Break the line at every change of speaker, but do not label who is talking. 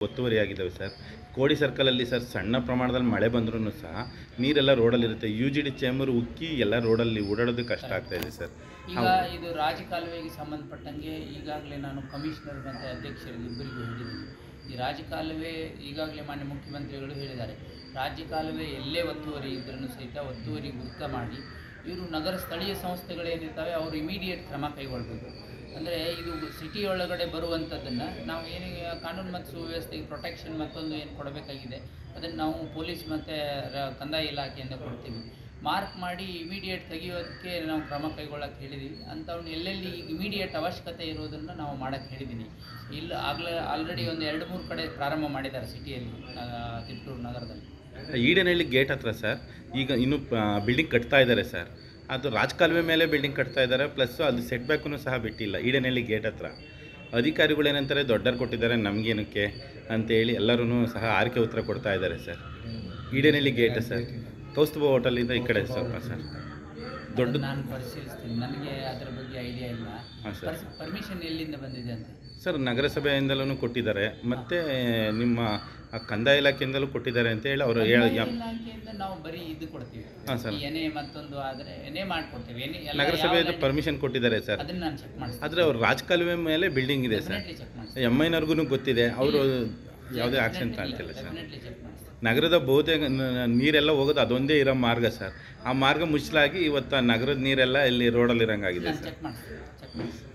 ಒತ್ತುವರಿ ಆಗಿದ್ದಾವೆ ಸರ್ ಕೋಡಿ ಸರ್ಕಲಲ್ಲಿ ಸರ್ ಸಣ್ಣ ಪ್ರಮಾಣದಲ್ಲಿ ಮಳೆ ಬಂದ್ರೂ ಸಹ ನೀರೆಲ್ಲ ರೋಡಲ್ಲಿರುತ್ತೆ ಯು ಜಿ ಡಿ ಚೇಂಬರ್ ಉಕ್ಕಿ ಎಲ್ಲ ರೋಡಲ್ಲಿ ಓಡಾಡೋದು ಕಷ್ಟ ಆಗ್ತಾ ಇದೆ ಸರ್
ಈಗ ಇದು ರಾಜಕಾಲುವೆಗೆ ಸಂಬಂಧಪಟ್ಟಂಗೆ ಈಗಾಗಲೇ ನಾನು ಕಮಿಷನರ್ ಮತ್ತು ಅಧ್ಯಕ್ಷರಿಗೆ ಇಬ್ಬರಿಗೂ ಹೇಳಿದ್ದೀನಿ ಈ ರಾಜಕಾಲುವೆ ಈಗಾಗಲೇ ಮಾನ್ಯ ಮುಖ್ಯಮಂತ್ರಿಗಳು ಹೇಳಿದ್ದಾರೆ ರಾಜಕಾಲುವೆ ಎಲ್ಲೇ ಒತ್ತುವರಿ ಇದ್ರೂ ಸಹಿತ ಒತ್ತುವರಿ ಗುರುತ ಮಾಡಿ ಇವರು ನಗರ ಸ್ಥಳೀಯ ಸಂಸ್ಥೆಗಳೇನಿರ್ತವೆ ಅವರು ಇಮಿಡಿಯೇಟ್ ಕ್ರಮ ಕೈಗೊಳ್ಬೇಕು ಅಂದರೆ ಇದು ಸಿಟಿ ಒಳಗಡೆ ಬರುವಂಥದ್ದನ್ನು ನಾವು ಏನು ಕಾನೂನು ಮತ್ತು ಸುವ್ಯವಸ್ಥೆಗೆ ಪ್ರೊಟೆಕ್ಷನ್ ಮತ್ತೊಂದು ಏನು ಕೊಡಬೇಕಾಗಿದೆ ಅದನ್ನು ನಾವು ಪೊಲೀಸ್ ಮತ್ತು ರ- ಕಂದಾಯ ಇಲಾಖೆಯಿಂದ ಕೊಡ್ತೀವಿ ಮಾರ್ಕ್ ಮಾಡಿ ಇಮಿಡಿಯೇಟ್ ತೆಗೆಯೋದಕ್ಕೆ ನಾವು ಕ್ರಮ ಕೈಗೊಳ್ಳಕ್ಕೆ ಹೇಳಿದ್ದೀವಿ ಅಂಥವ್ನು ಎಲ್ಲೆಲ್ಲಿ ಇಮಿಡಿಯೇಟ್ ಅವಶ್ಯಕತೆ ಇರೋದನ್ನು ನಾವು ಮಾಡೋಕ್ಕೆ ಹೇಳಿದ್ದೀನಿ ಇಲ್ಲ ಆಗಲೇ ಆಲ್ರೆಡಿ ಒಂದು ಎರಡು ಮೂರು ಕಡೆ ಪ್ರಾರಂಭ ಮಾಡಿದ್ದಾರೆ ಸಿಟಿಯಲ್ಲಿ ತಿಪ್ಪೂರು ನಗರದಲ್ಲಿ
ಈಡೇನಹಳ್ಳಿ ಗೇಟ್ ಹತ್ರ ಸರ್ ಈಗ ಇನ್ನೂ ಬಿಲ್ಡಿಂಗ್ ಕಟ್ತಾ ಇದ್ದಾರೆ ಸರ್ ಅದು ರಾಜಕಾಲುವೆ ಮೇಲೆ ಬಿಲ್ಡಿಂಗ್ ಕಟ್ತಾ ಇದ್ದಾರೆ ಪ್ಲಸ್ ಅದು ಸೆಟ್ ಬ್ಯಾಕೂ ಸಹ ಬಿಟ್ಟಿಲ್ಲ ಈಡೇನಹಳ್ಳಿ ಗೇಟ್ ಹತ್ರ ಅಧಿಕಾರಿಗಳು ಏನಂತಾರೆ ದೊಡ್ಡರು ಕೊಟ್ಟಿದ್ದಾರೆ ನಮಗೇನಕ್ಕೆ ಅಂತೇಳಿ ಎಲ್ಲರೂ ಸಹ ಆರ್ಕೆ ಉತ್ತರ ಕೊಡ್ತಾ ಇದ್ದಾರೆ sir Idenahalli gate sir Kaustubha ಹೋಟೆಲಿಂದ ಈ ಕಡೆ ಸ್ವಲ್ಪ ಸರ್ ದೊಡ್ಡ
ಅದನ್ನ ನಾನು ಪರಿಶೀಲಿಸ್ತೀನಿ ನನಗೆ ಅದರ ಬಗ್ಗೆ ಐಡಿಯಾ ಇಲ್ಲ
ಹಾಂ ಸರ್
ಪರ್ಮಿಷನ್ ಎಲ್ಲಿಂದ ಬಂದಿದೆ ಅಂತ
ಸರ್ ನಗರಸಭೆಯಿಂದಲೂ ಕೊಟ್ಟಿದ್ದಾರೆ ಮತ್ತು ನಿಮ್ಮ ಆ ಕಂದಾಯ ಇಲಾಖೆಯಿಂದಲೂ ಕೊಟ್ಟಿದ್ದಾರೆ ಅಂತ ಹೇಳಿ ಅವರು ಹೇಳ
ಕಂದಾಯ ಇಲಾಖೆಯಿಂದ ನಾವು ಬರೀ ಇದು ಕೊಡ್ತೀವಿ
ಹಾಂ ಸರ್
ಈ ಎನೆ ಮತ್ತೊಂದು ಆದರೆ ಎನೆ ಮಾಡ್ಕೊಡ್ತೀವಿ ಎನೆ ಎಲ್ಲ
ನಗರಸಭೆಯಿಂದ
ಯಾವ
ಪರ್ಮಿಷನ್ ಕೊಟ್ಟಿದ್ದಾರೆ ಸರ್
ಅದನ್ನ ನಾನು ಚೆಕ್ ಮಾಡಿಸ್ತೀನಿ
ಆದರೆ ಅವ್ರು ರಾಜಕಾಲುವೆ ಮೇಲೆ ಬಿಲ್ಡಿಂಗ್ ಇದೆ ಸರ್
ಡೆಫಿನೆಟ್ಲಿ ಚೆಕ್ ಮಾಡಿಸ್ತೀನಿ
ಎಮ್ ಐನವ್ರಿಗೂ ಗೊತ್ತಿದೆ ಅವರು ಯಾವುದೇ ಆಕ್ಷನ್ ತಗೊಳ್ತಿಲ್ಲ ಸರ್
ಡೆಫಿನೆಟ್ಲಿ ಚೆಕ್ ಮಾಡಿಸ್ತೀನಿ
ನಗರದ ಬಹುತೇಕ ನ- ನೀರೆಲ್ಲ ಹೋಗೋದು ಅದೊಂದೇ ಇರೋ ಮಾರ್ಗ ಸರ್ ಆ ಮಾರ್ಗ ಮುಚ್ಚಲಾಗಿ ಇವತ್ತು ಆ ನಗರದ ನೀರೆಲ್ಲ ಇಲ್ಲಿ ರೋಡಲ್ಲಿ ಇರೋಂಗಾಗಿದೆ
ನಾನು
ಸರ್
ಚೆಕ್ ಮಾಡಿಸ್ತೀನಿ ಚೆಕ್ ಮಾಡಿಸ್ತೀನಿ